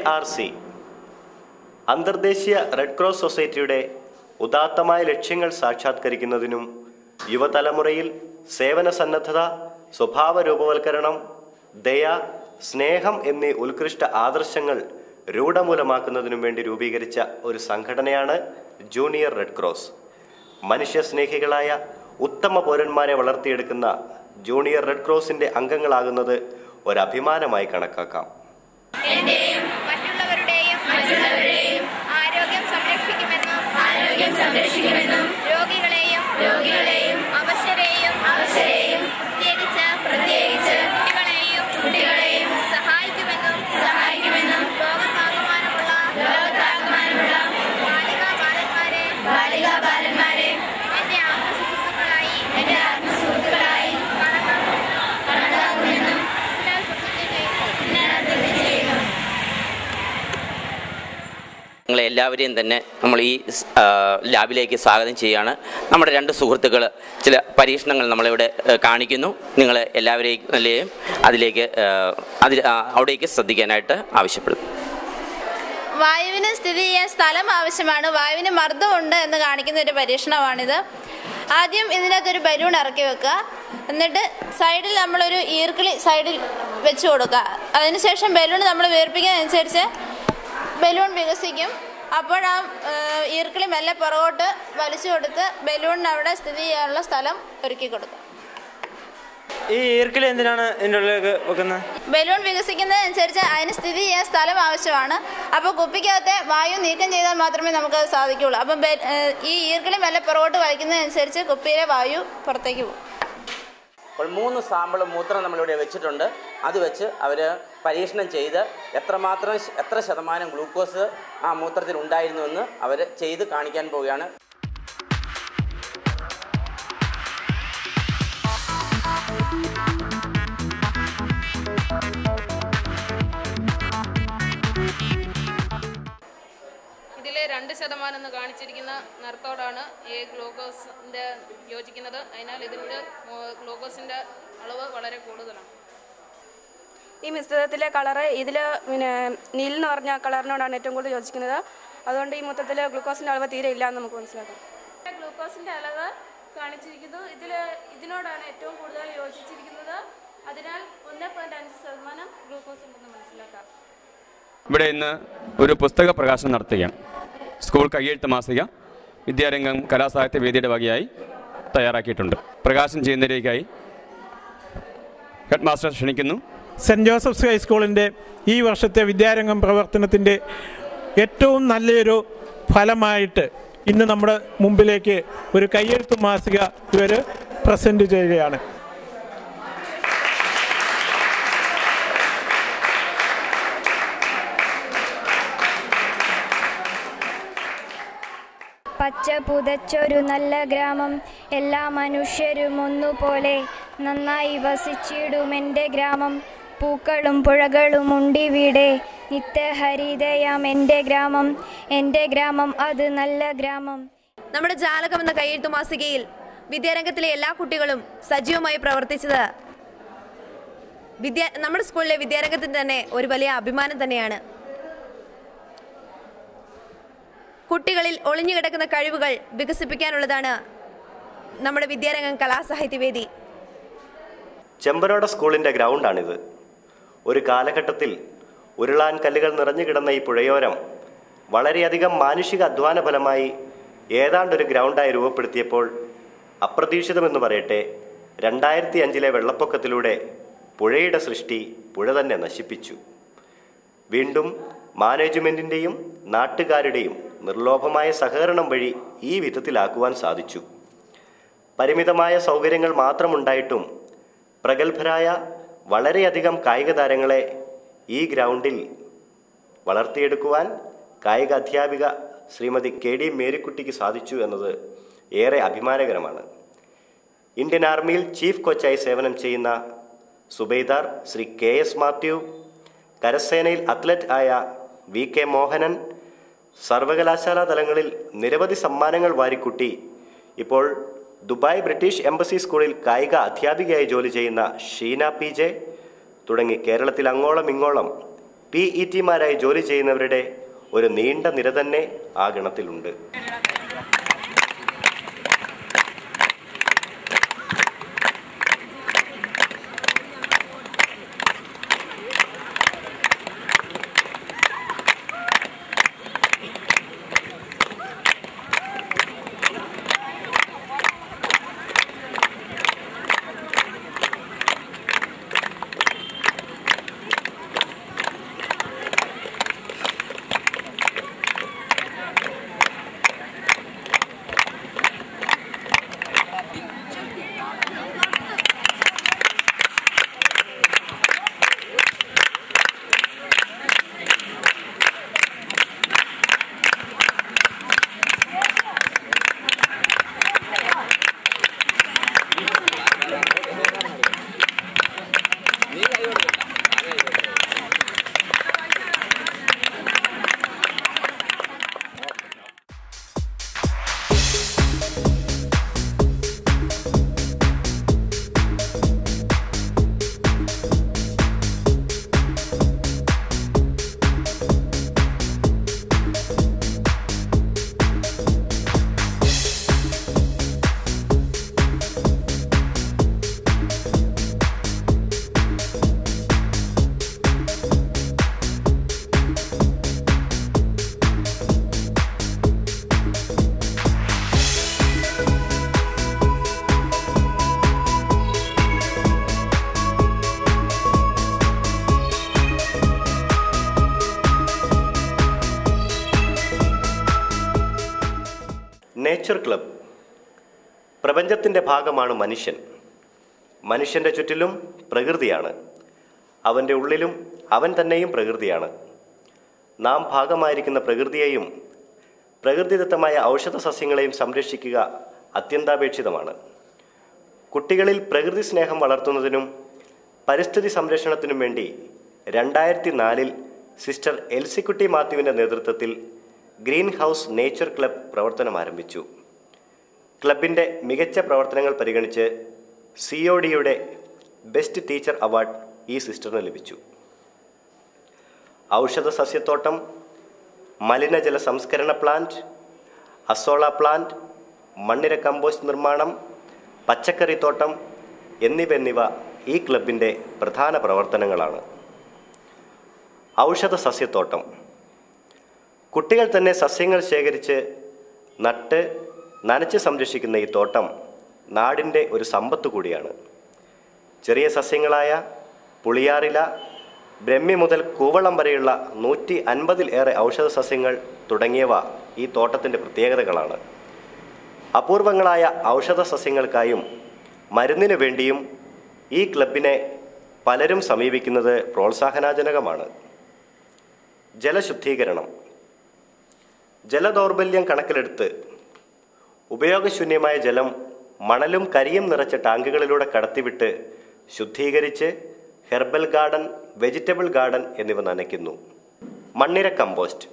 R C അന്തർദേശീയ red cross സൊസൈറ്റിയുടെ ഉദാത്തമായ ലക്ഷ്യങ്ങൾ സാക്ഷാത്കരിക്കുന്നതിനും യുവതലമുറയിൽ സേവന സന്നദ്ധത സ്വഭാവ രൂപവൽക്കരണം ദയ സ്നേഹം എന്നീ ഉത്കൃഷ്ട ആദർശങ്ങൾ രൂഢമൂലമാക്കുന്നതിനും വേണ്ടി രൂപീകരിച്ച ഒരു സംഘടനയാണ് ജൂനിയർ റെഡ് ക്രോസ് മനുഷ്യസ്നേഹികളായ ഉത്തമ പൗരന്മാരെ വളർത്തിയെടുക്കുന്ന ജൂനിയർ റെഡ് ക്രോസിന്റെ അംഗങ്ങളാകുന്നത് ഒരഭിമാനമായി കണക്കാക്കാം മറ്റുള്ളവരുടെയും മറ്റുള്ളവരുടെയും ആരോഗ്യം സംരക്ഷിക്കുമെന്നും ആരോഗ്യം സംരക്ഷിക്കുമെന്നും രോഗികളെയും രോഗികളെയും അവശരെയും അവശരെയും പ്രത്യേകിച്ച് പ്രത്യേകിച്ച് കുട്ടികളെയും കുട്ടികളെയും സഹായിക്കുമെന്നും സഹായിക്കുമെന്നും ലോകത്താകമാനമുള്ള ലോകത്താകമാനമുള്ള ബാലികാ ബാലന്മാരെ ബാലികാ ബാലന്മാരെ എന്റെ ആത്മസുഹൃത്തുക്കളായി എന്റെ ആത്മസുഹൃത്തുക്കളായി കണക്കാക്കുമെന്നും കണക്കാക്കുമെന്നും ഞാൻ പ്രതിജ്ഞ ചെയ്യുന്നു ഞാൻ പ്രതിജ്ഞ ചെയ്യുന്നു നിങ്ങളെ എല്ലാവരെയും തന്നെ നമ്മൾ ഈ ആ, ലാബിലേക്ക് സ്വാഗതം ചെയ്യുകയാണ് നമ്മുടെ രണ്ട് സുഹൃത്തുക്കൾ ചില പരീക്ഷണങ്ങൾ നമ്മളിവിടെ ആ, കാണിക്കുന്നു നിങ്ങൾ എല്ലാവരെയും അതിലേക്ക് ആ, അതിൽ ആ, അവിടേക്ക് ശ്രദ്ധിക്കാനായിട്ട് ആവശ്യപ്പെടുന്നു വായുവിന് സ്ഥിതി ചെയ്യാൻ സ്ഥലം ആവശ്യമാണ് വായുവിന് മർദ്ദമുണ്ട് എന്ന് കാണിക്കുന്ന ഒരു പരീക്ഷണമാണിത് ആദ്യം ഇതിനകത്തൊരു ബലൂൺ ഇറക്കി വെക്കുക എന്നിട്ട് സൈഡിൽ നമ്മളൊരു ഈർക്കിളി സൈഡിൽ വെച്ച് കൊടുക്കുക അതിനുശേഷം ബലൂൺ നമ്മൾ വീർപ്പിക്കുന്നതനുസരിച്ച് ബലൂൺ വികസിക്കും അപ്പോൾ ആ ഏഹ്, ഈർക്കിളി മെല്ലെ പുറകോട്ട് വലിച്ചു കൊടുത്ത് ബലൂണിന് അവിടെ സ്ഥിതി ചെയ്യാനുള്ള സ്ഥലം ഒരുക്കി കൊടുക്കുക ഈ ഈർക്കിളി എന്തിനാണ് ഇതിൻ്റെ ഉള്ളിലേക്ക് വെക്കുന്നത് ബലൂൺ വികസിക്കുന്നതനുസരിച്ച് അതിന് സ്ഥിതി ചെയ്യാൻ സ്ഥലം ആവശ്യമാണ് അപ്പോൾ കുപ്പിക്കകത്തെ വായു നീക്കം ചെയ്താൽ മാത്രമേ നമുക്കത് സാധിക്കുകയുള്ളൂ അപ്പം ബെ- ഏഹ് ഈ ഈർക്കിളി മെല്ലെ പുറകോട്ട് വലിക്കുന്നതനുസരിച്ച് കുപ്പിയിലെ വായു പുറത്തേക്ക് പോകും അപ്പോൾ മൂന്ന് സാമ്പിൾ മൂത്രം നമ്മളിവിടെ വെച്ചിട്ടുണ്ട് അത് വെച്ച് അവർ പരീക്ഷണം ചെയ്ത് എത്രമാത്രം ശ- എത്ര ശതമാനം ഗ്ലൂക്കോസ് ആ മൂത്രത്തിൽ ഉണ്ടായിരുന്നുവെന്ന് അവർ ചെയ്ത് കാണിക്കാൻ പോവുകയാണ് ഇതിൽ രണ്ട് ശതമാനം എന്ന് കാണിച്ചിരിക്കുന്ന നിറത്തോടാണ് ഈ ഗ്ലൂക്കോസിൻ്റെ യോജിക്കുന്നത് അതിനാൽ ഇതിൻ്റെ ഗ്ലൂക്കോസിൻ്റെ അളവ് വളരെ കൂടുതലാണ് ഈ മിശ്രിതത്തിലെ കളറ് ഇതിൽ പിന്നെ നീൽ എന്ന് പറഞ്ഞ കളറിനോടാണ് ഏറ്റവും കൂടുതൽ യോജിക്കുന്നത് അതുകൊണ്ട് ഈ മൊത്തത്തിൽ ഗ്ലൂക്കോസിൻ്റെ അളവ് തീരെ ഇല്ല എന്ന് നമുക്ക് മനസ്സിലാക്കാം ഗ്ലൂക്കോസിന്റെ അളവ് കാണിച്ചിരിക്കുന്നു ഇതിൽ ഇതിനോടാണ് ഏറ്റവും കൂടുതൽ യോജിച്ചിരിക്കുന്നത് അതിനാൽ ഒന്ന് പോയിന്റ് അഞ്ച് ശതമാനം ഗ്ലൂക്കോസ് ഉണ്ടെന്ന് മനസ്സിലാക്കാം ഇവിടെ ഇന്ന് ഒരു പുസ്തക പ്രകാശനം നടത്തുകയാണ് സ്കൂൾ കയ്യെഴുത്ത് മാസിക വിദ്യാരംഗം കലാസാഹിത്യ വേദിയുടെ വകയായി തയ്യാറാക്കിയിട്ടുണ്ട് പ്രകാശനം ചെയ്യുന്നതിലേക്കായി ഹെഡ് മാസ്റ്റർ ക്ഷണിക്കുന്നു സെൻറ് ജോസഫ്സ് ഹൈസ്കൂളിൻ്റെ ഈ വർഷത്തെ വിദ്യാരംഗം പ്രവർത്തനത്തിൻ്റെ ഏറ്റവും നല്ലൊരു ഫലമായിട്ട് ഇന്ന് നമ്മുടെ മുമ്പിലേക്ക് ഒരു കയ്യെഴുത്ത് മാസിക ഇവർ പ്രസൻറ്റ് ചെയ്യുകയാണ് പച്ച പുതച്ചൊരു നല്ല ഗ്രാമം എല്ലാ മനുഷ്യരും ഒന്നുപോലെ നന്നായി വസിച്ചിടും എൻ്റെ ഗ്രാമം പൂക്കളും പുഴകളും ഉണ്ടിവിടെ നിത്യഹരിതയാം എൻ്റെ ഗ്രാമം എൻ്റെ ഗ്രാമം അത് നല്ല ഗ്രാമം നമ്മുടെ ജാലകം എന്ന കയ്യെഴുത്തു മാസികയിൽ വിദ്യാരംഗത്തിലെ എല്ലാ കുട്ടികളും സജീവമായി പ്രവർത്തിച്ചത് വിദ്യാ നമ്മുടെ സ്കൂളിലെ വിദ്യാരംഗത്തിന് തന്നെ ഒരു വലിയ അഭിമാനം തന്നെയാണ് കുട്ടികളിൽ ഒളിഞ്ഞുകിടക്കുന്ന കഴിവുകൾ വികസിപ്പിക്കാനുള്ളതാണ് നമ്മുടെ വിദ്യാരംഗം കലാസാഹിത്യവേദി ചെമ്പനോട സ്കൂളിന്റെ ഗ്രൗണ്ടാണിത് ഒരു കാലഘട്ടത്തിൽ ഉരുളാൻ കല്ലുകൾ നിറഞ്ഞു കിടന്ന ഈ പുഴയോരം വളരെയധികം മാനുഷിക അധ്വാന ഫലമായി ഏതാണ്ടൊരു ഗ്രൗണ്ടായി രൂപപ്പെടുത്തിയപ്പോൾ അപ്രതീക്ഷിതമെന്ന് പറയട്ടെ രണ്ടായിരത്തി അഞ്ചിലെ വെള്ളപ്പൊക്കത്തിലൂടെ പുഴയുടെ സൃഷ്ടി പുഴ തന്നെ നശിപ്പിച്ചു വീണ്ടും മാനേജ്മെന്റിന്റെയും നാട്ടുകാരുടെയും നിർലോഭമായ സഹകരണം വഴി ഈ വിധത്തിലാക്കുവാൻ സാധിച്ചു പരിമിതമായ സൗകര്യങ്ങൾ മാത്രമുണ്ടായിട്ടും പ്രഗത്ഭരായ വളരെയധികം കായിക താരങ്ങളെ ഈ ഗ്രൗണ്ടിൽ വളർത്തിയെടുക്കുവാൻ കായിക അധ്യാപിക ശ്രീമതി കെ ഡി മേരിക്കുട്ടിക്ക് സാധിച്ചു എന്നത് ഏറെ അഭിമാനകരമാണ് ഇന്ത്യൻ ആർമിയിൽ ചീഫ് കോച്ചായി സേവനം ചെയ്യുന്ന സുബൈദാർ ശ്രീ കെ എസ് മാത്യു കരസേനയിൽ അത്ലറ്റ് ആയ വി കെ മോഹനൻ സർവകലാശാലാ തലങ്ങളിൽ നിരവധി സമ്മാനങ്ങൾ വാരിക്കുട്ടി ഇപ്പോൾ ദുബായ് ബ്രിട്ടീഷ് എംബസി സ്കൂളിൽ കായിക അധ്യാപികയായി ജോലി ചെയ്യുന്ന ഷീന പി ജെ തുടങ്ങി കേരളത്തിൽ അങ്ങോളം ഇങ്ങോളം പി ഇ ടിമാരായി ജോലി ചെയ്യുന്നവരുടെ ഒരു നീണ്ട നിര തന്നെ ആ ഗണത്തിലുണ്ട് നേച്ചർ ക്ലബ് പ്രപഞ്ചത്തിൻ്റെ ഭാഗമാണ് മനുഷ്യൻ മനുഷ്യൻ്റെ ചുറ്റിലും പ്രകൃതിയാണ് അവൻ്റെ ഉള്ളിലും അവൻ തന്നെയും പ്രകൃതിയാണ് നാം ഭാഗമായിരിക്കുന്ന പ്രകൃതിയെയും പ്രകൃതിദത്തമായ ഔഷധ സസ്യങ്ങളെയും സംരക്ഷിക്കുക അത്യന്താപേക്ഷിതമാണ് കുട്ടികളിൽ പ്രകൃതി സ്നേഹം വളർത്തുന്നതിനും പരിസ്ഥിതി സംരക്ഷണത്തിനും വേണ്ടി രണ്ടായിരത്തി നാലിൽ സിസ്റ്റർ എൽസിക്കുട്ടി മാത്യുവിൻ്റെ നേതൃത്വത്തിൽ ഗ്രീൻ ഹൗസ് നേച്ചർ ക്ലബ് പ്രവർത്തനം ആരംഭിച്ചു ക്ലബിൻ്റെ മികച്ച പ്രവർത്തനങ്ങൾ പരിഗണിച്ച് സി ഒ ഡിയുടെ ബെസ്റ്റ് ടീച്ചർ അവാർഡ് ഈ സിസ്റ്ററിന് ലഭിച്ചു ഔഷധ സസ്യത്തോട്ടം മലിനജല സംസ്കരണ പ്ലാന്റ് അസോള പ്ലാന്റ് മണ്ണിര കമ്പോസ്റ്റ് നിർമ്മാണം പച്ചക്കറിത്തോട്ടം എന്നിവ എന്നിവ ഈ ക്ലബിൻ്റെ പ്രധാന പ്രവർത്തനങ്ങളാണ് ഔഷധ സസ്യത്തോട്ടം കുട്ടികൾ തന്നെ സസ്യങ്ങൾ ശേഖരിച്ച് നട്ട് നനച്ച് സംരക്ഷിക്കുന്ന ഈ തോട്ടം നാടിൻ്റെ ഒരു സമ്പത്ത് കൂടിയാണ് ചെറിയ സസ്യങ്ങളായ പുളിയാറില ബ്രഹ്മി മുതൽ കൂവളം വരെയുള്ള നൂറ്റി അൻപതിൽ ഏറെ ഔഷധ സസ്യങ്ങൾ തുടങ്ങിയവ ഈ തോട്ടത്തിൻ്റെ പ്രത്യേകതകളാണ് അപൂർവങ്ങളായ ഔഷധ സസ്യങ്ങൾക്കായും മരുന്നിനു വേണ്ടിയും ഈ ക്ലബിനെ പലരും സമീപിക്കുന്നത് പ്രോത്സാഹനാജനകമാണ് ജലശുദ്ധീകരണം ജലദൗർബല്യം കണക്കിലെടുത്ത് ഉപയോഗശൂന്യമായ ജലം മണലും കരിയും നിറച്ച ടാങ്കുകളിലൂടെ കടത്തിവിട്ട് ശുദ്ധീകരിച്ച് ഹെർബൽ ഗാർഡൻ വെജിറ്റബിൾ ഗാർഡൻ എന്നിവ നനയ്ക്കുന്നു മണ്ണിര കമ്പോസ്റ്റ്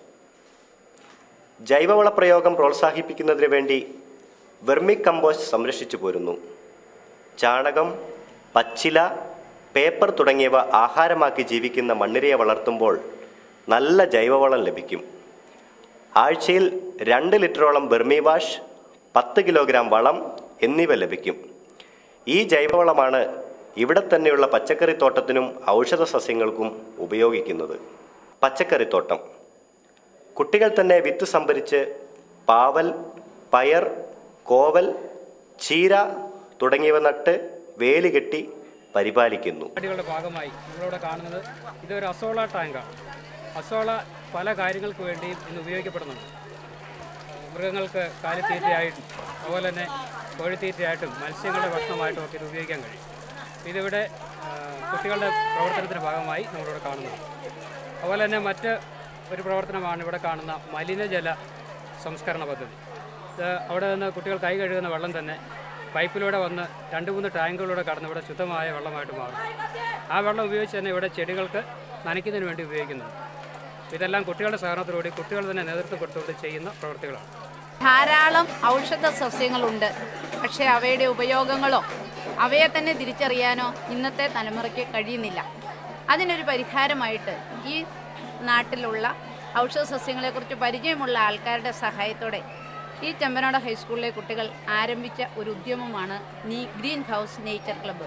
ജൈവവള പ്രയോഗം പ്രോത്സാഹിപ്പിക്കുന്നതിന് വേണ്ടി വെർമി കമ്പോസ്റ്റ് സംരക്ഷിച്ചു പോരുന്നു ചാണകം പച്ചില പേപ്പർ തുടങ്ങിയവ ആഹാരമാക്കി ജീവിക്കുന്ന മണ്ണിരയെ വളർത്തുമ്പോൾ നല്ല ജൈവവളം ലഭിക്കും ആഴ്ചയിൽ രണ്ട് ലിറ്ററോളം ബെർമി വാഷ് പത്ത് കിലോഗ്രാം വളം എന്നിവ ലഭിക്കും ഈ ജൈവവളമാണ് ഇവിടെ തന്നെയുള്ള പച്ചക്കറിത്തോട്ടത്തിനും ഔഷധ സസ്യങ്ങൾക്കും ഉപയോഗിക്കുന്നത് പച്ചക്കറിത്തോട്ടം കുട്ടികൾ തന്നെ വിത്ത് സംഭരിച്ച് പാവൽ പയർ കോവൽ ചീര തുടങ്ങിയവ നട്ട് വേലി കെട്ടി പരിപാലിക്കുന്നു പരിപാടികളുടെ ഭാഗമായി നമ്മളിവിടെ കാണുന്നത് ഇതൊരു അസോള ടാങ്കാണ് അസോള പല കാര്യങ്ങൾക്ക് വേണ്ടിയും ഇന്ന് ഉപയോഗിക്കപ്പെടുന്നുണ്ട് മൃഗങ്ങൾക്ക് കാലിത്തീറ്റയായിട്ടും അതുപോലെ തന്നെ കോഴിത്തീറ്റയായിട്ടും മത്സ്യങ്ങളുടെ ഭക്ഷണമായിട്ടും ഒക്കെ ഇത് ഉപയോഗിക്കാൻ കഴിയും ഇതിവിടെ ആ, കുട്ടികളുടെ പ്രവർത്തനത്തിൻ്റെ ഭാഗമായി നമ്മളിവിടെ കാണുന്നത് അതുപോലെ തന്നെ മറ്റ് ഒരു പ്രവർത്തനമാണ് ഇവിടെ കാണുന്ന മലിനജല സംസ്കരണ പദ്ധതി ഇത് അവിടെ നിന്ന് കുട്ടികൾ കൈ കഴുകുന്ന വെള്ളം തന്നെ പൈപ്പിലൂടെ വന്ന് രണ്ട് മൂന്ന് ടാങ്കുകളിലൂടെ കടന്ന് ഇവിടെ ശുദ്ധമായ വെള്ളമായിട്ട് മാറും ആ വെള്ളം ഉപയോഗിച്ച് തന്നെ ഇവിടെ ചെടികൾക്ക് നനയ്ക്കുന്നതിന് വേണ്ടി ഉപയോഗിക്കുന്നുണ്ട് ഇതെല്ലാം കുട്ടികളുടെ സഹകരണത്തോടുകൂടി കുട്ടികൾ തന്നെ നേതൃത്വം കൊടുത്തുകൊണ്ട് ചെയ്യുന്ന പ്രവൃത്തികളാണ് ധാരാളം ഔഷധ സസ്യങ്ങളുണ്ട് പക്ഷേ അവയുടെ ഉപയോഗങ്ങളോ അവയെ തന്നെ തിരിച്ചറിയാനോ ഇന്നത്തെ തലമുറയ്ക്ക് കഴിയുന്നില്ല അതിനൊരു പരിഹാരമായിട്ട് ഈ നാട്ടിലുള്ള ഔഷധ സസ്യങ്ങളെക്കുറിച്ച് പരിചയമുള്ള ആൾക്കാരുടെ സഹായത്തോടെ ഈ ചെമ്പനാട് ഹൈസ്കൂളിലെ കുട്ടികൾ ആരംഭിച്ച ഒരു ഉദ്യമമാണ് നീ ഗ്രീൻ ഹൗസ് നേച്ചർ ക്ലബ്ബ്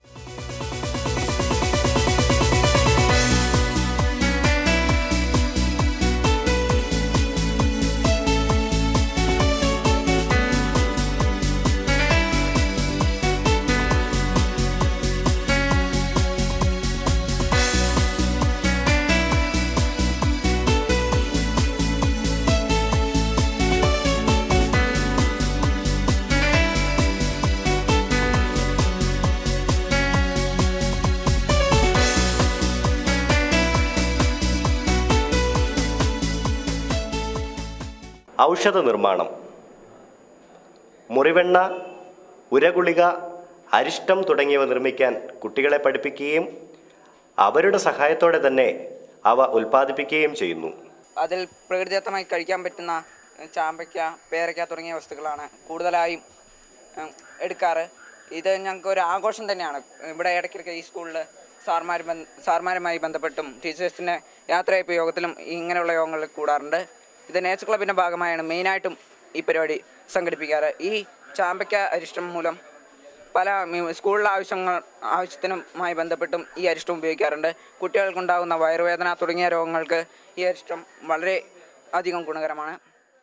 ഔഷധ നിർമ്മാണം മുറിവെണ്ണ ഉരഗുളിക അരിഷ്ടം തുടങ്ങിയവ നിർമ്മിക്കാൻ കുട്ടികളെ പഠിപ്പിക്കുകയും അവരുടെ സഹായത്തോടെ തന്നെ അവ ഉൽപ്പാദിപ്പിക്കുകയും ചെയ്യുന്നു അതിൽ പ്രകൃതിദത്തമായി കഴിക്കാൻ പറ്റുന്ന ചാമ്പയ്ക്ക പേരയ്ക്ക തുടങ്ങിയ വസ്തുക്കളാണ് കൂടുതലായും ഉം, എടുക്കാറ് ഇത് ഞങ്ങൾക്ക് ഒരു ആഘോഷം തന്നെയാണ് ഇവിടെ ഇടയ്ക്കിടയ്ക്ക് ഈ സ്കൂളിൽ സാർമാർ സാർമാരുമായി ബന്ധപ്പെട്ടും ടീച്ചേഴ്സിൻ്റെ യാത്രയപ്പ് യോഗത്തിലും ഇങ്ങനെയുള്ള യോഗങ്ങളിൽ കൂടാറുണ്ട് ഇത് നേച്ചർ ക്ലബിൻ്റെ ഭാഗമായാണ് മെയിനായിട്ടും ഈ പരിപാടി സംഘടിപ്പിക്കാറ് ഈ ചാമ്പയ്ക്ക അരിഷ്ടം മൂലം പല മി- സ്കൂളിലെ ആവശ്യങ്ങൾ ആവശ്യത്തിനുമായി ബന്ധപ്പെട്ടും ഈ അരിഷ്ടം ഉപയോഗിക്കാറുണ്ട് കുട്ടികൾക്കുണ്ടാകുന്ന വയറുവേദന തുടങ്ങിയ രോഗങ്ങൾക്ക് ഈ അരിഷ്ടം വളരെ അധികം ഗുണകരമാണ്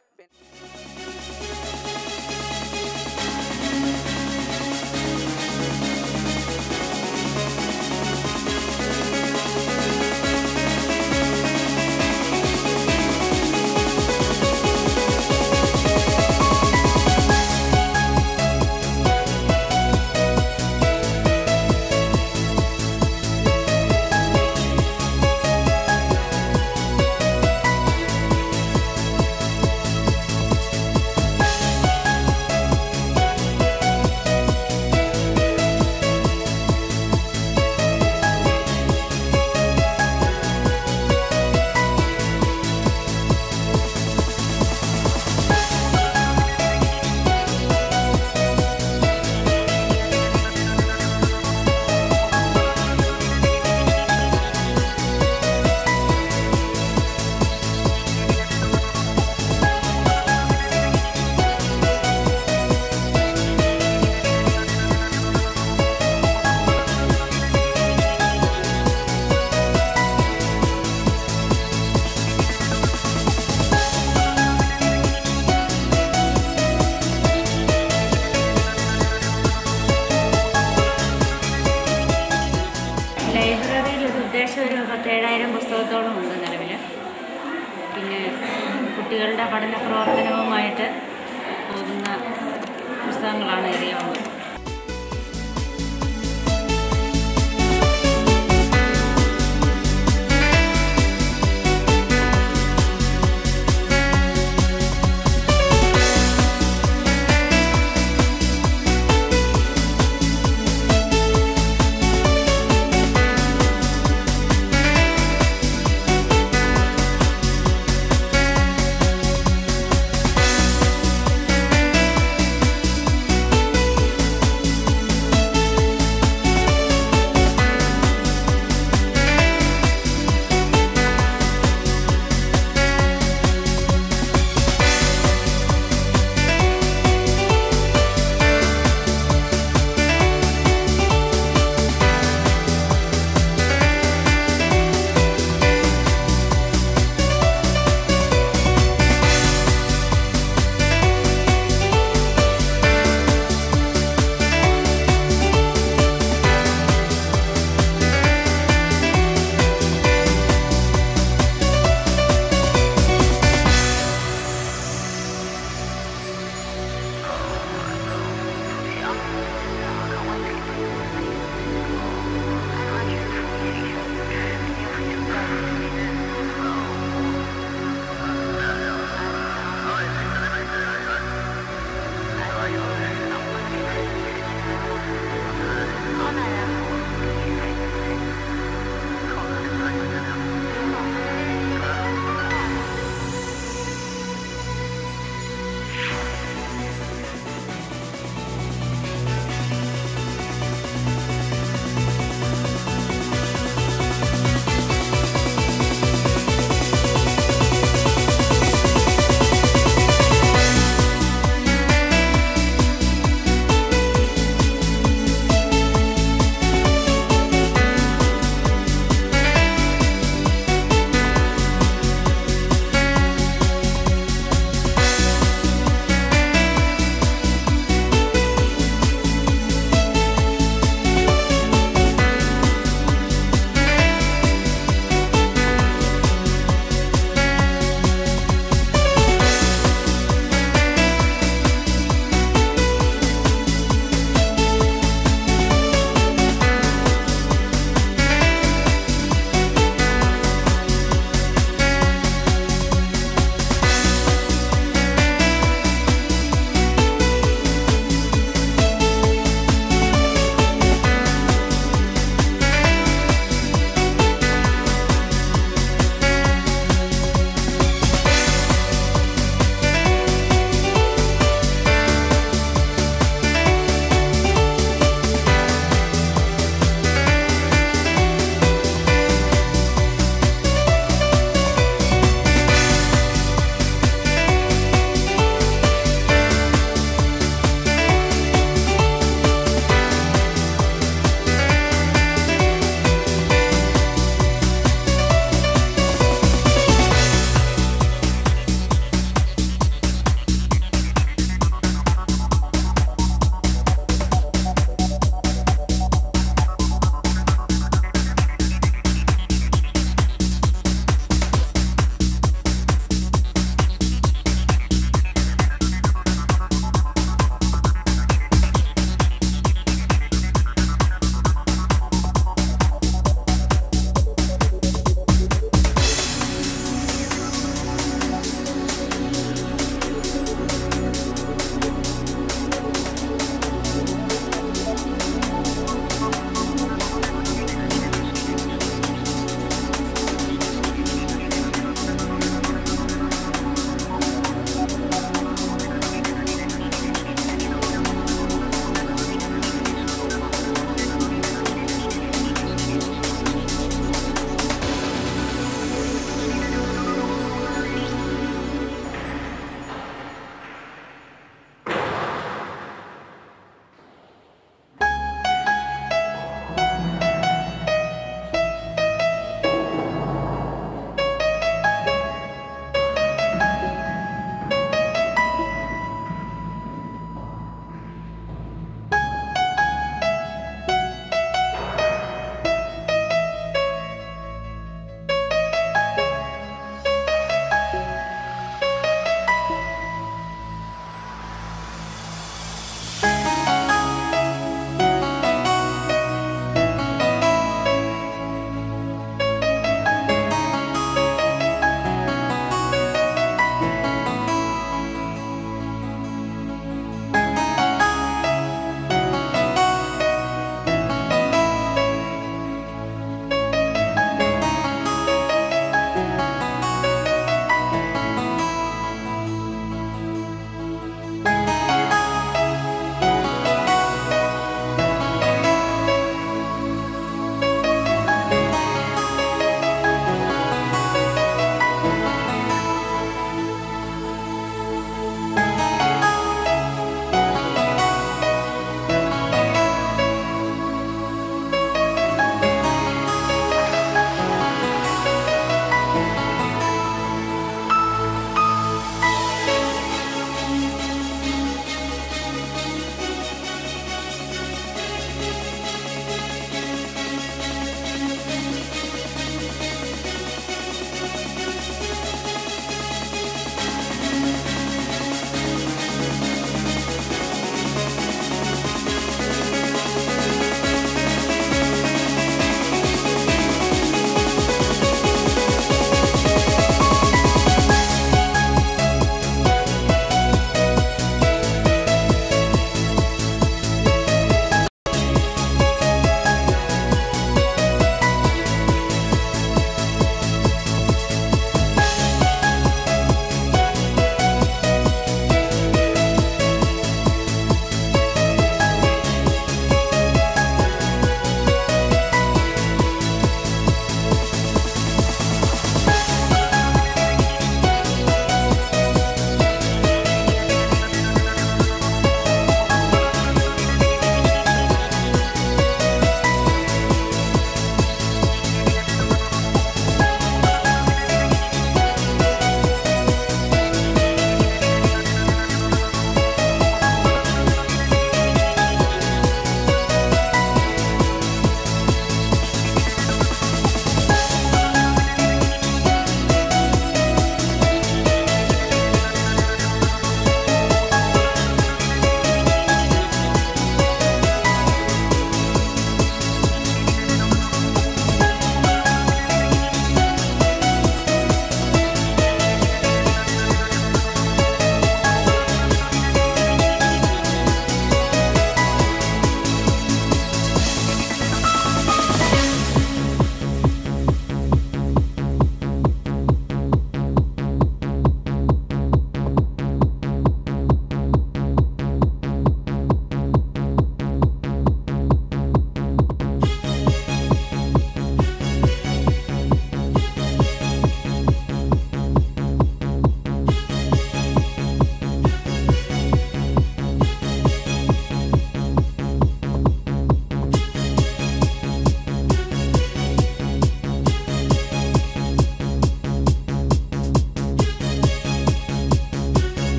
ലൈബ്രറിയിൽ ഒരു ഉദ്ദേശം ഒരു പത്തേഴായിരം പുസ്തകത്തോളം ഉണ്ട് നിലവിൽ പിന്നെ കുട്ടികളുടെ പഠന പ്രവർത്തനവുമായിട്ട് പോകുന്ന പുസ്തകങ്ങളാണ് ഏറിയുള്ളത് ും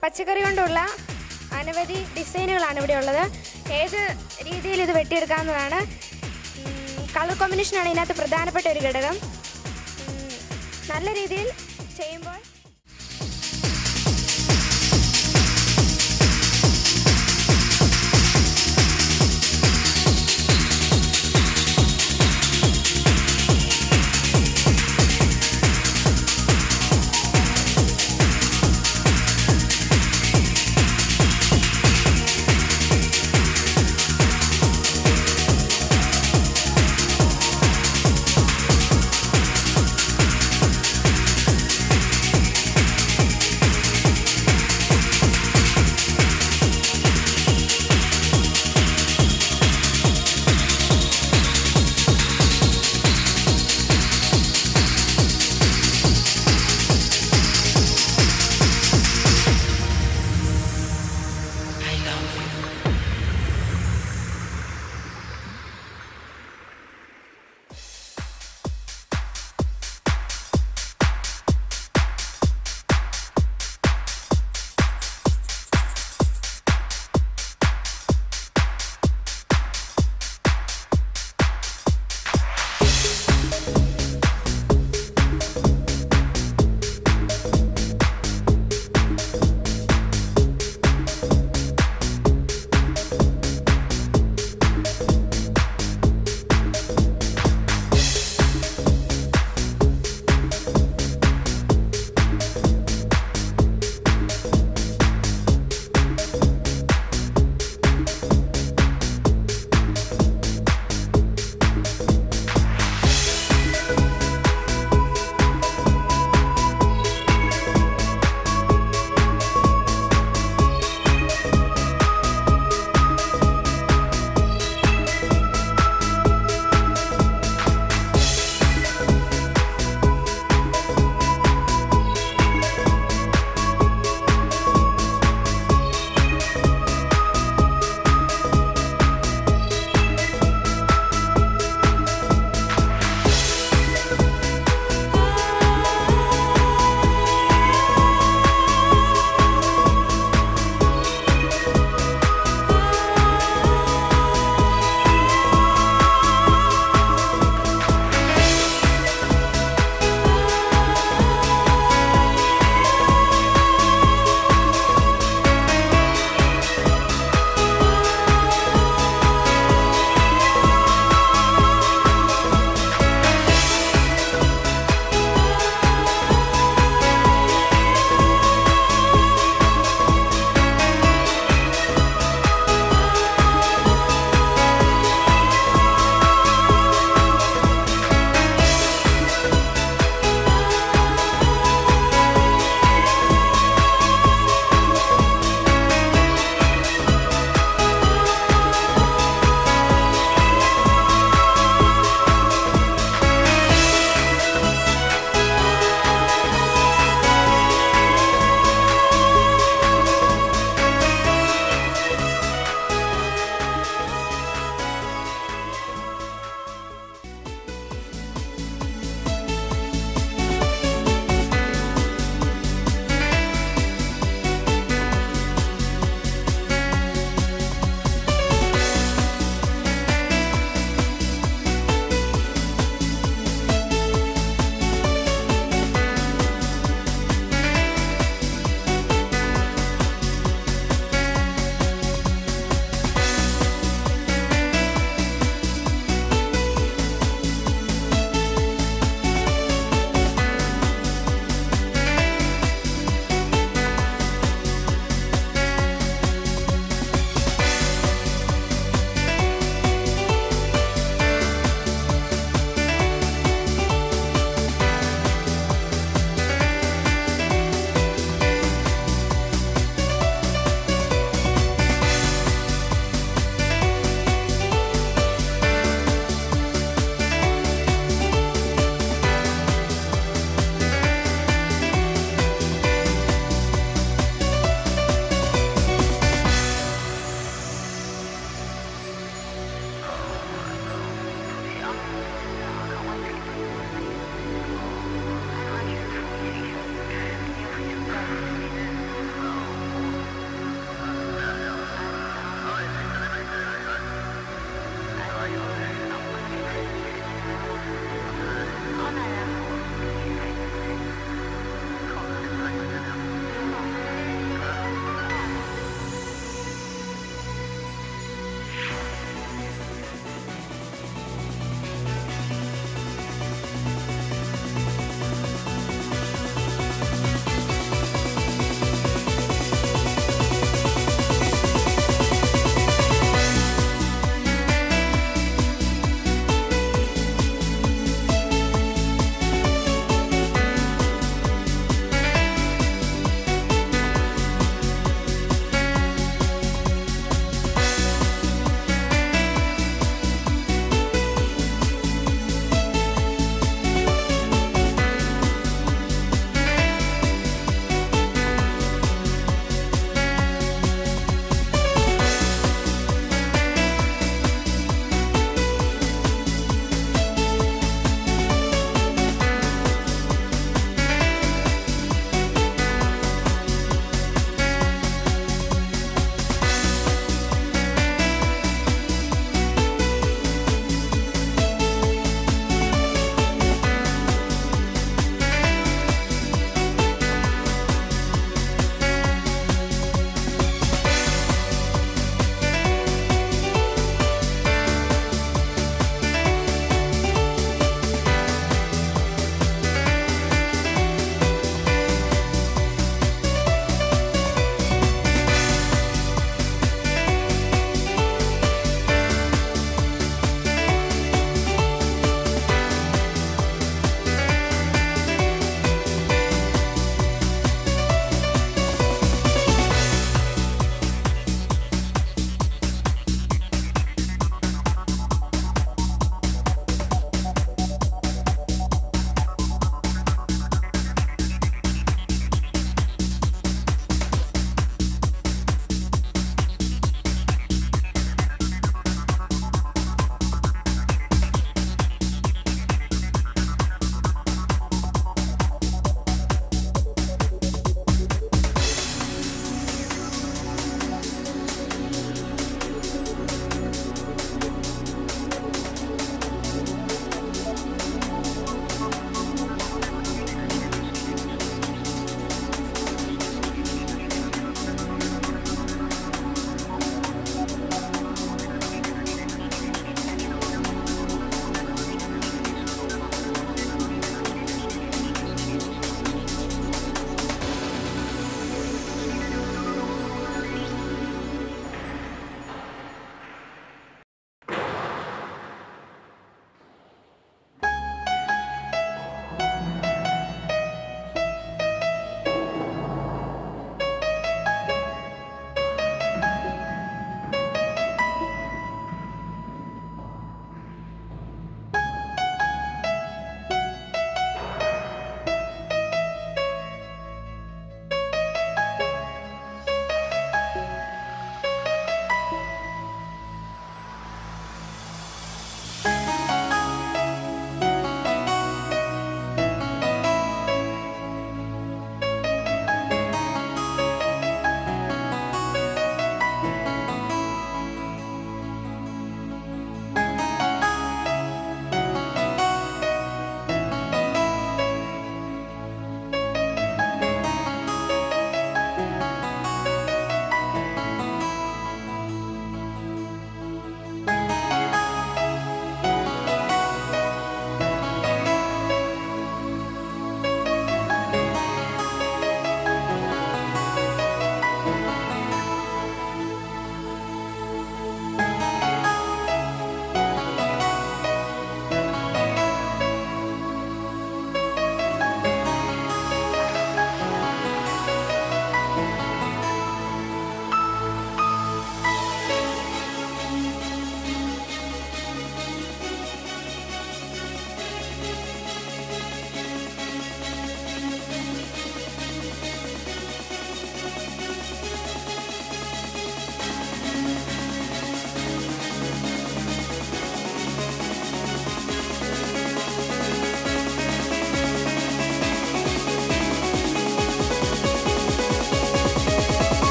പച്ചക്കറി കൊണ്ടുള്ള അനവധി ഡിസൈനുകളാണ് ഇവിടെ ഉള്ളത് ഏത് രീതിയിൽ ഇത് വെട്ടിയെടുക്കാവുന്നതാണ് കളർ കോമ്പിനേഷനാണ് ഇതിനകത്ത് പ്രധാനപ്പെട്ട ഒരു ഘടകം ഉം, നല്ല രീതിയിൽ